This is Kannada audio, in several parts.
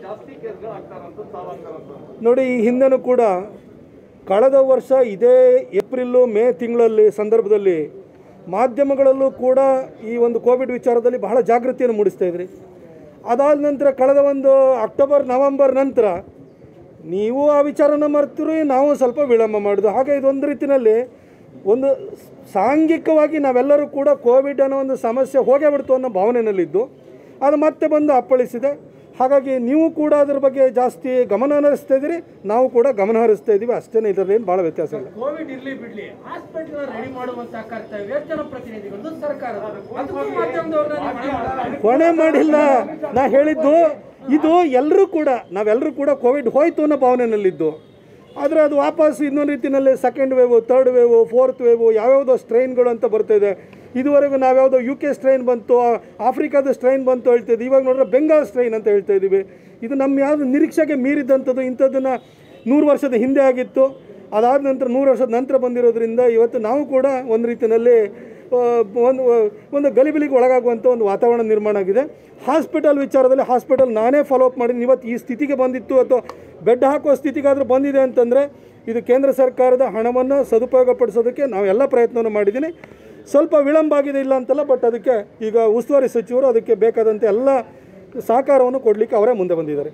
ಜಾಸ್ತಿ ಕೇಸ್ಗಳು ಆಗ್ತಾರಂತ ಸಾವಾಗ್ತಾರಂತ ನೋಡಿ ಈ ಹಿಂದೆನೂ ಕೂಡ ಕಳೆದ ವರ್ಷ ಇದೇ ಏಪ್ರಿಲ್ಲು ಮೇ ತಿಂಗಳಲ್ಲಿ ಸಂದರ್ಭದಲ್ಲಿ ಮಾಧ್ಯಮಗಳಲ್ಲೂ ಕೂಡ ಈ ಒಂದು ಕೋವಿಡ್ ವಿಚಾರದಲ್ಲಿ ಬಹಳ ಜಾಗೃತಿಯನ್ನು ಮೂಡಿಸ್ತಾ ಇದ್ರಿ ಅದಾದ ನಂತರ ಕಳೆದ ಒಂದು ಅಕ್ಟೋಬರ್ ನವೆಂಬರ್ ನಂತರ ನೀವು ಆ ವಿಚಾರನ ಮರೆತಿರು ನಾವು ಸ್ವಲ್ಪ ವಿಳಂಬ ಮಾಡಿದ್ವು ಹಾಗೆ ಇದೊಂದು ರೀತಿಯಲ್ಲಿ ಒಂದು ಸಾಂಘಿಕವಾಗಿ ನಾವೆಲ್ಲರೂ ಕೂಡ ಕೋವಿಡ್ ಅನ್ನೋ ಒಂದು ಸಮಸ್ಯೆ ಹೋಗೇ ಬಿಡ್ತು ಅನ್ನೋ ಭಾವನೆಯಲ್ಲಿದ್ದು ಅದು ಮತ್ತೆ ಬಂದು ಅಪ್ಪಳಿಸಿದೆ ಹಾಗಾಗಿ ನೀವು ಕೂಡ ಅದ್ರ ಬಗ್ಗೆ ಜಾಸ್ತಿ ಗಮನ ಹರಿಸ್ತಾ ಇದ್ದೀರಿ ನಾವು ಕೂಡ ಗಮನ ಹರಿಸ್ತಾ ಇದ್ದೀವಿ ಅಷ್ಟೇ ಇದರಲ್ಲಿ ಏನು ಭಾಳ ವ್ಯತ್ಯಾಸ ಇಲ್ಲ ಕೋವಿಡ್ ಇರ್ಲಿ ಬಿಡ್ಲಿ ಹಾಸ್ಪಿಟಲ್ ರೆಡಿ ಮಾಡುವಂತ ಕರ್ತವ್ಯ ಜನಪ್ರತಿನಿಧಿಗಳದ್ದು ಸರ್ಕಾರ ಅದಕ್ಕೂ ಮಾಧ್ಯಮದವ್ರನ್ನ ನೀವು ಹೊಣೆ ಮಾಡ್ತಾ ಇದ್ದೀರಿ. ಕೊನೆ ಮಾಡಿಲ್ಲ ನಾ ಹೇಳಿದ್ದು ಇದು ಎಲ್ಲರೂ ಕೂಡ ನಾವೆಲ್ಲರೂ ಕೂಡ ಕೋವಿಡ್ ಹೋಯ್ತು ಅನ್ನೋ ಭಾವನೆಯಲ್ಲಿದ್ದು ಆದರೆ ಅದು ವಾಪಸ್ ಇನ್ನೊಂದು ರೀತಿಯಲ್ಲಿ second wave third wave fourth wave ಯಾವ್ಯಾವುದೋ ಸ್ಟ್ರೈನ್ಗಳು ಅಂತ ಬರ್ತಾ ಇದೆ ಇದುವರೆಗೂ ನಾವ್ಯಾವುದೋ ಯು ಕೆ ಸ್ಟ್ರೈನ್ ಬಂತು ಆ- ಆಫ್ರಿಕಾದ ಸ್ಟ್ರೈನ್ ಬಂತು ಹೇಳ್ತಿದ್ವಿ ಇವಾಗ ನೋಡಿದ್ರೆ ಬೆಂಗಾಲ್ ಸ್ಟ್ರೈನ್ ಅಂತ ಹೇಳ್ತಾ ಇದ್ದೀವಿ ಇದು ನಮ್ಮ ಯಾವುದು ನಿರೀಕ್ಷೆಗೆ ಮೀರಿದಂಥದ್ದು ಇಂಥದ್ದನ್ನು ನೂರು ವರ್ಷದ ಹಿಂದೆ ಆಗಿತ್ತು ಅದಾದ ನಂತರ ನೂರು ವರ್ಷದ ನಂತರ ಬಂದಿರೋದ್ರಿಂದ ಇವತ್ತು ನಾವು ಕೂಡ ಒಂದು ರೀತಿಯಲ್ಲಿ ಆ, ಒಂದು ಒಂದು ಗಲಿಬಿಲಿಗೆ ಒಳಗಾಗುವಂಥ ಒಂದು ವಾತಾವರಣ ನಿರ್ಮಾಣ ಆಗಿದೆ ಹಾಸ್ಪಿಟಲ್ ವಿಚಾರದಲ್ಲಿ ಹಾಸ್ಪಿಟಲ್ ನಾನೇ ಫಾಲೋ ಅಪ್ ಮಾಡಿದ್ದೀನಿ ಇವತ್ತು ಈ ಸ್ಥಿತಿಗೆ ಬಂದಿತ್ತು ಅಥವಾ ಬೆಡ್ ಹಾಕುವ ಸ್ಥಿತಿಗಾದರೂ ಬಂದಿದೆ ಅಂತಂದರೆ ಇದು ಕೇಂದ್ರ ಸರ್ಕಾರದ ಹಣವನ್ನು ಸದುಪಯೋಗಪಡಿಸೋದಕ್ಕೆ ನಾವೆಲ್ಲ ಪ್ರಯತ್ನವನ್ನು ಮಾಡಿದ್ದೀನಿ ಸ್ವಲ್ಪ ವಿಳಂಬ ಆಗಿದೆ ಇಲ್ಲ ಅಂತಲ್ಲ ಬಟ್ ಅದಕ್ಕೆ ಈಗ ಉಸ್ತುವಾರಿ ಸಚಿವರು ಅದಕ್ಕೆ ಬೇಕಾದಂತೆ ಎಲ್ಲ ಸಹಕಾರವನ್ನು ಕೊಡಲಿಕ್ಕೆ ಅವರೇ ಮುಂದೆ ಬಂದಿದ್ದಾರೆ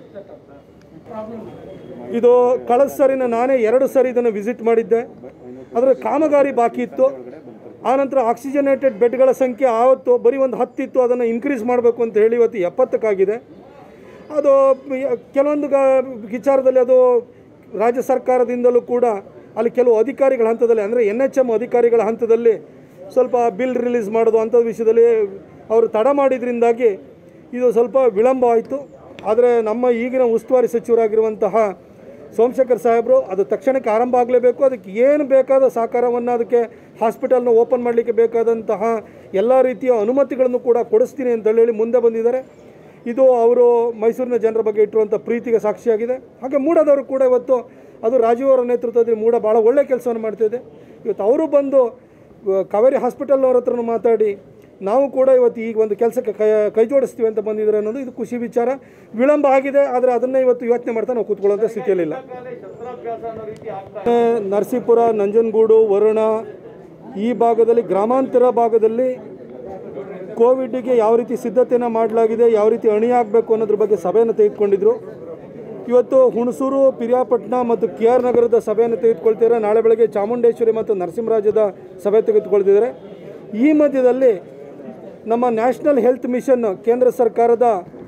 ಇದು ಕಳೆದ ಸರಿನ ನಾನೇ ಎರಡು ಸರಿ ಇದನ್ನು ವಿಸಿಟ್ ಮಾಡಿದ್ದೆ ಅದರ ಕಾಮಗಾರಿ ಬಾಕಿ ಇತ್ತು ಆನಂತರ ಆಕ್ಸಿಜನೇಟೆಡ್ ಬೆಡ್ಗಳ ಸಂಖ್ಯೆ ಆವತ್ತು ಬರೀ ಒಂದು ಹತ್ತಿತ್ತು ಅದನ್ನು ಇನ್ಕ್ರೀಸ್ ಮಾಡಬೇಕು ಅಂತ ಹೇಳಿ ಇವತ್ತು ಎಪ್ಪತ್ತಕ್ಕಾಗಿದೆ ಅದು ಕೆಲವೊಂದು ಗ ವಿಚಾರದಲ್ಲಿ ಅದು ರಾಜ್ಯ ಸರ್ಕಾರದಿಂದಲೂ ಕೂಡ ಅಲ್ಲಿ ಕೆಲವು ಅಧಿಕಾರಿಗಳ ಹಂತದಲ್ಲಿ ಅಂದರೆ ಎನ್ ಎಚ್ ಎಮ್ ಅಧಿಕಾರಿಗಳ ಹಂತದಲ್ಲಿ ಸ್ವಲ್ಪ ಬಿಲ್ ರಿಲೀಸ್ ಮಾಡೋದು ಅಂಥ ವಿಷಯದಲ್ಲಿ ಅವರು ತಡ ಮಾಡಿದ್ರಿಂದಾಗಿ ಇದು ಸ್ವಲ್ಪ ವಿಳಂಬ ಆಯಿತು ಆದರೆ ನಮ್ಮ ಈಗಿನ ಉಸ್ತುವಾರಿ ಸಚಿವರಾಗಿರುವಂತಹ ಸೋಮಶೇಖರ್ ಸಾಹೇಬರು ಅದು ತಕ್ಷಣಕ್ಕೆ ಆರಂಭ ಆಗಲೇಬೇಕು ಅದಕ್ಕೆ ಏನು ಬೇಕಾದ ಸಹಕಾರವನ್ನು ಅದಕ್ಕೆ ಹಾಸ್ಪಿಟಲ್ನ ಓಪನ್ ಮಾಡಲಿಕ್ಕೆ ಬೇಕಾದಂತಹ ಎಲ್ಲ ರೀತಿಯ ಅನುಮತಿಗಳನ್ನು ಕೂಡ ಕೊಡಿಸ್ತೀನಿ ಅಂತ ಹೇಳಿ ಮುಂದೆ ಬಂದಿದ್ದಾರೆ ಇದು ಅವರು ಮೈಸೂರಿನ ಜನರ ಬಗ್ಗೆ ಇಟ್ಟಿರುವಂಥ ಪ್ರೀತಿಗೆ ಸಾಕ್ಷಿಯಾಗಿದೆ ಹಾಗೆ ಮೂಡದವರು ಕೂಡ ಇವತ್ತು ಅದು ರಾಜೀವ್ ಅವರ ನೇತೃತ್ವದಲ್ಲಿ ಮೂಡ ಭಾಳ ಒಳ್ಳೆಯ ಕೆಲಸವನ್ನು ಮಾಡ್ತಿದೆ ಇವತ್ತು ಅವರು ಬಂದು ಅಹ್, ಕಾವೇರಿ ಹಾಸ್ಪಿಟಲ್ನವ್ರ ಹತ್ರನೂ ಮಾತಾಡಿ ನಾವು ಕೂಡ ಇವತ್ತು ಈಗ ಒಂದು ಕೆಲಸಕ್ಕೆ ಕೈ ಕೈ ಜೋಡಿಸ್ತೀವಿ ಅಂತ ಬಂದಿದ್ದಾರೆ ಅನ್ನೋದು ಇದು ಖುಷಿ ವಿಚಾರ ವಿಳಂಬ ಆಗಿದೆ ಆದರೆ ಅದನ್ನೇ ಇವತ್ತು ಯೋಚನೆ ಮಾಡ್ತಾ ನಾವು ಕೂತ್ಕೊಳ್ಳೋಂಥ ಸ್ಥಿತಿಯಲ್ಲಿಲ್ಲ ಈಗಾಗಲೇ ಶಸ್ತ್ರಾಭ್ಯಾಸ ಅನ್ನೋ ರೀತಿ ಆಗ್ತಾ ಆ, ನರಸೀಪುರ ನಂಜನಗೂಡು ವರುಣ ಈ ಭಾಗದಲ್ಲಿ ಗ್ರಾಮಾಂತರ ಭಾಗದಲ್ಲಿ ಕೋವಿಡ್ಗೆ ಯಾವ ರೀತಿ ಸಿದ್ಧತೆಯನ್ನು ಮಾಡಲಾಗಿದೆ ಯಾವ ರೀತಿ ಅಣಿಯಾಗಬೇಕು ಅನ್ನೋದ್ರ ಬಗ್ಗೆ ಸಭೆಯನ್ನು ತೆಗೆದುಕೊಂಡಿದ್ರು ಇವತ್ತು ಹುಣಸೂರು ಪಿರಿಯಾಪಟ್ಟಣ ಮತ್ತು ಕೆ ಆರ್ ನಗರದ ಸಭೆಯನ್ನು ತೆಗೆದುಕೊಳ್ತಿದ್ದಾರೆ ನಾಳೆ ಬೆಳಗ್ಗೆ ಚಾಮುಂಡೇಶ್ವರಿ ಮತ್ತು ನರಸಿಂಹರಾಜದ ಸಭೆ ತೆಗೆದುಕೊಳ್ತಿದ್ದಾರೆ ಈ ಮಧ್ಯದಲ್ಲಿ ನಮ್ಮ ನ್ಯಾಷನಲ್ ಹೆಲ್ತ್ ಮಿಷನ್ ಕೇಂದ್ರ ಸರ್ಕಾರದ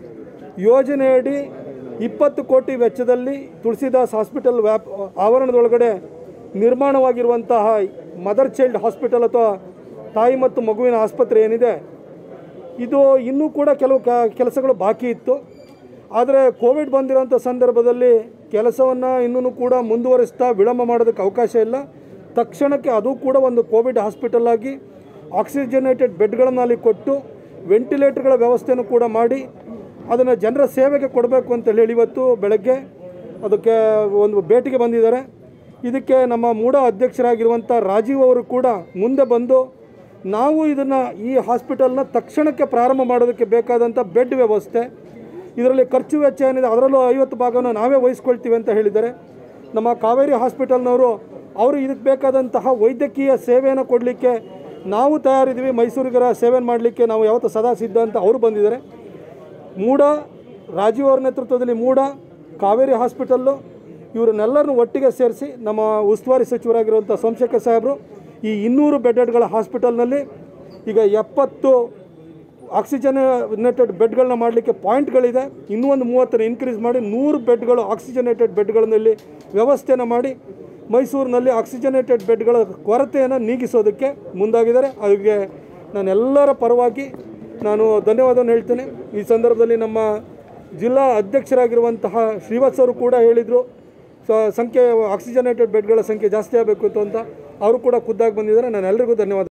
ಯೋಜನೆಯಡಿ ಇಪ್ಪತ್ತು ಕೋಟಿ ವೆಚ್ಚದಲ್ಲಿ ತುಳಸಿದಾಸ್ ಹಾಸ್ಪಿಟಲ್ ವ್ಯಾಪ್ ಆವರಣದೊಳಗಡೆ ನಿರ್ಮಾಣವಾಗಿರುವಂತಹ ಮದರ್ ಚೈಲ್ಡ್ ಹಾಸ್ಪಿಟಲ್ ಅಥವಾ ತಾಯಿ ಮತ್ತು ಮಗುವಿನ ಆಸ್ಪತ್ರೆ ಏನಿದೆ ಇದು ಇನ್ನೂ ಕೂಡ ಕೆಲವು ಕ ಕೆಲಸಗಳು ಬಾಕಿ ಇತ್ತು ಆದರೆ ಕೋವಿಡ್ ಬಂದಿರೋಂಥ ಸಂದರ್ಭದಲ್ಲಿ ಕೆಲಸವನ್ನು ಇನ್ನೂ ಕೂಡ ಮುಂದುವರಿಸ್ತಾ ವಿಳಂಬ ಮಾಡೋದಕ್ಕೆ ಅವಕಾಶ ಇಲ್ಲ ತಕ್ಷಣಕ್ಕೆ ಅದು ಕೂಡ ಒಂದು ಕೋವಿಡ್ ಹಾಸ್ಪಿಟಲ್ ಆಗಿ ಆಕ್ಸಿಜನೇಟೆಡ್ ಬೆಡ್ಗಳನ್ನು ಅಲ್ಲಿ ಕೊಟ್ಟು ವೆಂಟಿಲೇಟರ್ಗಳ ವ್ಯವಸ್ಥೆಯನ್ನು ಕೂಡ ಮಾಡಿ ಅದನ್ನು ಜನರ ಸೇವೆಗೆ ಕೊಡಬೇಕು ಅಂತ ಹೇಳಿ ಇವತ್ತು ಬೆಳಗ್ಗೆ ಅದಕ್ಕೆ ಒಂದು ಭೇಟಿಗೆ ಬಂದಿದ್ದಾರೆ ಇದಕ್ಕೆ ನಮ್ಮ ಮೂಡ ಅಧ್ಯಕ್ಷರಾಗಿರುವಂಥ ರಾಜೀವ್ ಅವರು ಕೂಡ ಮುಂದೆ ಬಂದು ನಾವು ಇದನ್ನು ಈ ಹಾಸ್ಪಿಟಲ್ನ ತಕ್ಷಣಕ್ಕೆ ಪ್ರಾರಂಭ ಮಾಡೋದಕ್ಕೆ ಬೇಕಾದಂಥ ಬೆಡ್ ವ್ಯವಸ್ಥೆ ಇದರಲ್ಲಿ ಖರ್ಚು ವೆಚ್ಚ ಏನಿದೆ ಅದರಲ್ಲೂ ಐವತ್ತು ಭಾಗವನ್ನು ನಾವೇ ವಹಿಸ್ಕೊಳ್ತೀವಿ ಅಂತ ಹೇಳಿದ್ದಾರೆ ನಮ್ಮ ಕಾವೇರಿ ಹಾಸ್ಪಿಟಲ್ನವರು ಅವರು ಇದಕ್ಕೆ ಬೇಕಾದಂತಹ ವೈದ್ಯಕೀಯ ಸೇವೆಯನ್ನು ಕೊಡಲಿಕ್ಕೆ ನಾವು ತಯಾರಿದ್ದೀವಿ ಮೈಸೂರಿಗರ ಸೇವೆ ಮಾಡಲಿಕ್ಕೆ ನಾವು ಯಾವತ್ತೂ ಸದಾ ಸಿದ್ಧ ಅಂತ ಅವರು ಬಂದಿದ್ದಾರೆ ಮೂಡ ರಾಜೀವ್ ಅವ್ರ ನೇತೃತ್ವದಲ್ಲಿ ಮೂಡ ಕಾವೇರಿ ಹಾಸ್ಪಿಟಲ್ಲು ಇವರನ್ನೆಲ್ಲರನ್ನು ಒಟ್ಟಿಗೆ ಸೇರಿಸಿ ನಮ್ಮ ಉಸ್ತುವಾರಿ ಸಚಿವರಾಗಿರುವಂಥ ಸೋಮಶೇಖರ್ ಸಾಹೇಬರು ಈ ಇನ್ನೂರು ಬೆಡ್ಗಳ ಹಾಸ್ಪಿಟಲ್ನಲ್ಲಿ ಈಗ ಎಪ್ಪತ್ತು ಆಕ್ಸಿಜನೇಟೆಡ್ ಬೆಡ್ಗಳನ್ನ ಮಾಡಲಿಕ್ಕೆ ಪಾಯಿಂಟ್ಗಳಿದೆ ಇನ್ನೂ ಒಂದು ಮೂವತ್ತರ ಇನ್ಕ್ರೀಸ್ ಮಾಡಿ ನೂರು ಬೆಡ್ಗಳು ಆಕ್ಸಿಜನೇಟೆಡ್ ಬೆಡ್ಗಳಲ್ಲಿ ವ್ಯವಸ್ಥೆಯನ್ನು ಮಾಡಿ ಮೈಸೂರಿನಲ್ಲಿ ಆಕ್ಸಿಜನೇಟೆಡ್ ಬೆಡ್ಗಳ ಕೊರತೆಯನ್ನು ನೀಗಿಸೋದಕ್ಕೆ ಮುಂದಾಗಿದ್ದಾರೆ ಅದಕ್ಕೆ ನಾನೆಲ್ಲರ ಪರವಾಗಿ ನಾನು ಧನ್ಯವಾದವನ್ನು ಹೇಳ್ತೇನೆ ಈ ಸಂದರ್ಭದಲ್ಲಿ ನಮ್ಮ ಜಿಲ್ಲಾ ಅಧ್ಯಕ್ಷರಾಗಿರುವಂತಹ ಶ್ರೀವತ್ಸ್ ಅವರು ಕೂಡ ಹೇಳಿದರು ಸ ಸಂಖ್ಯೆ ಆಕ್ಸಿಜನೇಟೆಡ್ ಬೆಡ್ಗಳ ಸಂಖ್ಯೆ ಜಾಸ್ತಿ ಆಗಬೇಕು ಅಂತ ಅವರು ಕೂಡ ಖುದ್ದಾಗಿ ಬಂದಿದ್ದಾರೆ ನಾನು ಎಲ್ರಿಗೂ ಧನ್ಯವಾದ